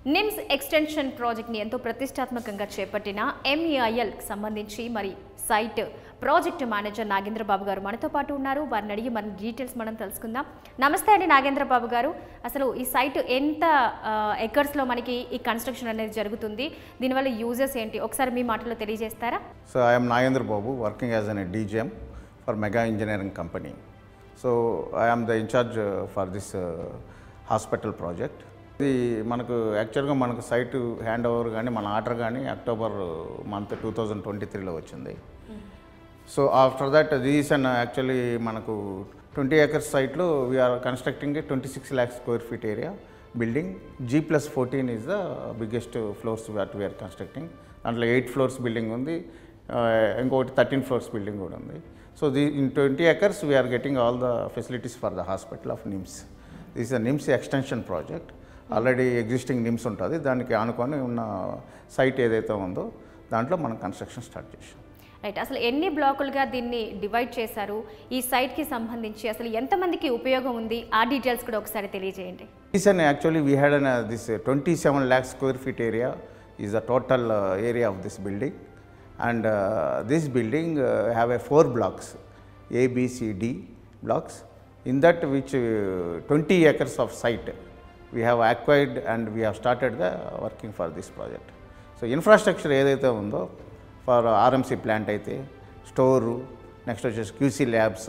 NIMS extension ప్రాజెక్ట్ని ఎంతో ప్రతిష్టాత్మకంగా చేపట్టిన ఎంఈఐఎల్కి సంబంధించి మరి సైట్ ప్రాజెక్ట్ మేనేజర్ నాగేంద్రబాబు గారు మనతో పాటు ఉన్నారు వారిని అడిగి మన డీటెయిల్స్ మనం తెలుసుకుందాం నమస్తే అండి నాగేంద్రబాబు గారు అసలు ఈ సైట్ ఎంత ఎకర్స్లో మనకి ఈ కన్స్ట్రక్షన్ అనేది జరుగుతుంది దీనివల్ల యూజెస్ ఏంటి ఒకసారి మీ మాటలో తెలియజేస్తారా So I am Nagendra Babu working as an DGM for Mega Engineering Company. So I am the in charge uh, for this uh, hospital project. ఇది మనకు యాక్చువల్గా మనకు సైట్ హ్యాండ్ ఓవర్ కానీ మన ఆర్డర్ కానీ October month two thousand twenty త్రీలో వచ్చింది so after that these and actually మనకు ట్వంటీ ఏకర్స్ సైట్లో we are constructing twenty six lakhs square feet area building G plus fourteen is the biggest floors what we are constructing దాంట్లో eight floors building ఉంది ఆ, ఇంకొకటి thirteen floors building కూడా ఉంది so the in twenty acres we are getting all the facilities for the hospital of NIMS this the NIMS extension project already existing NIMS ఉంటుంది దానికి ఆనుకొని ఉన్న సైట్ ఏదైతే ఉందో దాంట్లో మనం కన్స్ట్రక్షన్ స్టార్ట్ చేసాం రైట్ అసలు ఎన్ని బ్లాకులుగా దీన్ని డివైడ్ చేశారు ఈ సైట్కి సంబంధించి అసలు ఎంతమందికి ఉపయోగం ఉంది ఆ డీటెయిల్స్ కూడా ఒకసారి తెలియజేయండి This and actually we had an, uh, this uh, 27 lakh square feet area is the total uh, area of this building and uh, this building uh, have a four blocks A, B, C, D blocks in that which uh, 20 acres of site we have acquired and we have started the working for this project. So infrastructure ఏదైతే ఉందో for RMC plant అయితే store next వచ్చేసి QC labs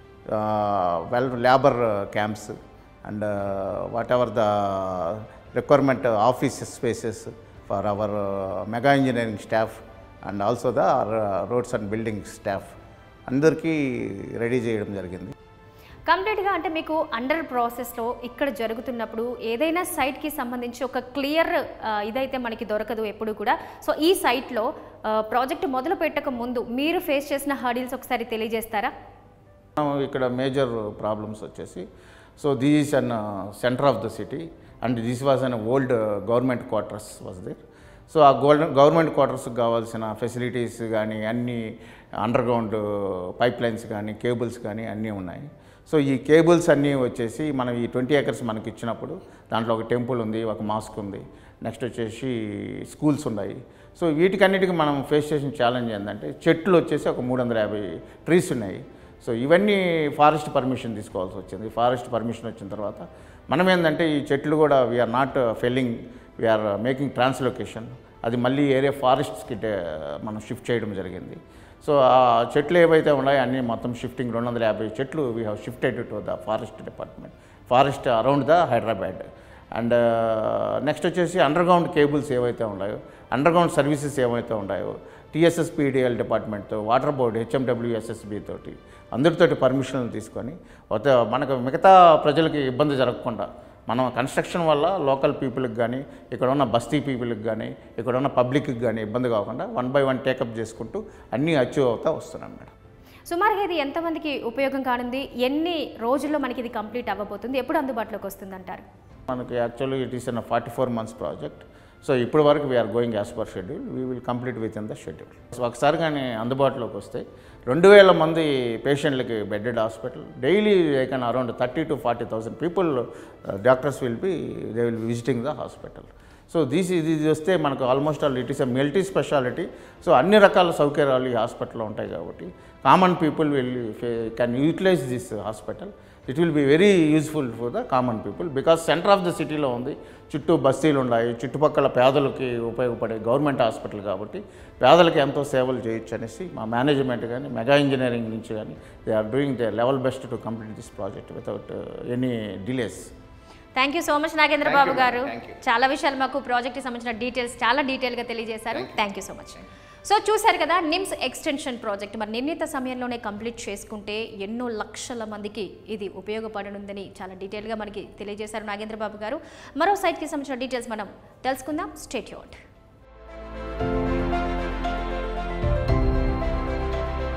well labour camps and whatever the requirement office spaces for our Megha Engineering staff and also the roads and building staff అందరికీ ready చేయడం జరిగింది కంప్లీట్గా అంటే మీకు అండర్ ప్రాసెస్లో ఇక్కడ జరుగుతున్నప్పుడు ఏదైనా సైట్కి సంబంధించి ఒక క్లియర్ ఇదైతే మనకి దొరకదు ఎప్పుడు కూడా సో ఈ సైట్లో ప్రాజెక్ట్ మొదలు పెట్టక ముందు మీరు ఫేస్ చేసిన హర్డిల్స్ ఒకసారి తెలియజేస్తారా మనం ఇక్కడ మేజర్ ప్రాబ్లమ్స్ వచ్చేసి so this an centre of the city and this was an old government quarters was there so ah old government క్వార్టర్స్కి కావాల్సిన ఫెసిలిటీస్ కానీ అన్ని అండర్ గ్రౌండ్ పైప్ లైన్స్ కానీ కేబుల్స్ కానీ అన్నీ ఉన్నాయి సో ఈ కేబుల్స్ అన్నీ వచ్చేసి మనం ఈ ట్వంటీ ఏకర్స్ మనకి ఇచ్చినప్పుడు దాంట్లో ఒక టెంపుల్ ఉంది ఒక మాస్క్ ఉంది నెక్స్ట్ వచ్చేసి స్కూల్స్ ఉన్నాయి సో వీటికన్నిటికీ మనం ఫేస్ చేసిన ఛాలెంజ్ ఏంటంటే చెట్లు వచ్చేసి ఒక మూడు వందల యాభై ట్రీస్ ఉన్నాయి సో ఇవన్నీ ఫారెస్ట్ పర్మిషన్ తీసుకోవాల్సి వచ్చింది ఫారెస్ట్ పర్మిషన్ వచ్చిన తర్వాత మనం ఏంటంటే ఈ చెట్లు కూడా we are not felling we are making translocation అది మళ్ళీ ఏరియా ఫారెస్ట్స్కి మనం షిఫ్ట్ చేయడం జరిగింది సో ఆ చెట్లు ఏవైతే ఉన్నాయో అన్నీ మొత్తం షిఫ్టింగ్ రెండు వందల యాభై చెట్లు we have shifted to the forest department forest around the Hyderabad and next వచ్చేసి అండర్ గ్రౌండ్ కేబుల్స్ ఏవైతే ఉన్నాయో అండర్ గ్రౌండ్ సర్వీసెస్ ఏవైతే ఉన్నాయో టీఎస్ఎస్పీడిఎల్ డిపార్ట్మెంట్తో వాటర్ బోర్డ్ హెచ్ఎండబ్ల్యూఎస్ఎస్బి తోటి అందరితోటి పర్మిషన్లు తీసుకొని ఒక మనకు మిగతా ప్రజలకి ఇబ్బంది జరగకుండా మనం కన్స్ట్రక్షన్ వల్ల లోకల్ పీపుల్కి కానీ ఇక్కడ ఉన్న బస్తీ పీపుల్కి కానీ ఇక్కడ ఉన్న పబ్లిక్కి కానీ ఇబ్బంది కాకుండా వన్ బై వన్ టేకప్ చేసుకుంటూ అన్నీ అచీవ్ అవుతా వస్తున్నాం మేడం సుమారుగా ఇది ఎంతమందికి ఉపయోగం కానుంది ఎన్ని రోజుల్లో మనకి ఇది కంప్లీట్ అవ్వబోతుంది ఎప్పుడు అందుబాటులోకి వస్తుందంటారు మనకి actually it is an forty four months project so ఇప్పటి వరకు we are going as per schedule we will complete within the schedule so ఒకసారి కానీ అందుబాటులోకి వస్తే రెండు వేల మంది పేషెంట్లకి bedded hospital daily can around thirty to forty thousand people doctors will be they will visiting the hospital so these ఇది వస్తే మనకు almost all it is a multi speciality so అన్ని రకాల సౌకర్యాలు ఈ హాస్పిటల్లో ఉంటాయి కాబట్టి common people will can utilise this hospital it will be very useful for the common people because centre of the సిటీలో ఉంది చుట్టూ బస్తీలు ఉన్నాయి చుట్టుపక్కల పేదలకి ఉపయోగపడే గవర్నమెంట్ హాస్పిటల్ కాబట్టి పేదలకి ఎంతో సేవలు చేయొచ్చు అనేసి మా మేనేజ్మెంట్ కానీ మెగా ఇంజనీరింగ్ నుంచి కానీ they are doing the level best to complete this project without any delays thank you so much Nagendra Babu garu చాలా విషయాలు మాకు ప్రాజెక్ట్కి సంబంధించిన డీటెయిల్స్ చాలా డీటెయిల్గా తెలియజేశారు thank you so much so చూశారు కదా నిమ్స్ ఎక్స్టెన్షన్ ప్రాజెక్ట్ మరి నిర్ణీత సమయంలోనే కంప్లీట్ చేసుకుంటే ఎన్నో లక్షల మందికి ఇది ఉపయోగపడనుందని చాలా డీటెయిల్గా మనకి తెలియజేశారు నాగేంద్ర బాబు గారు మరో సైట్కి సంబంధించిన డీటెయిల్స్ మనం తెలుసుకుందాం స్టేట్ యూట్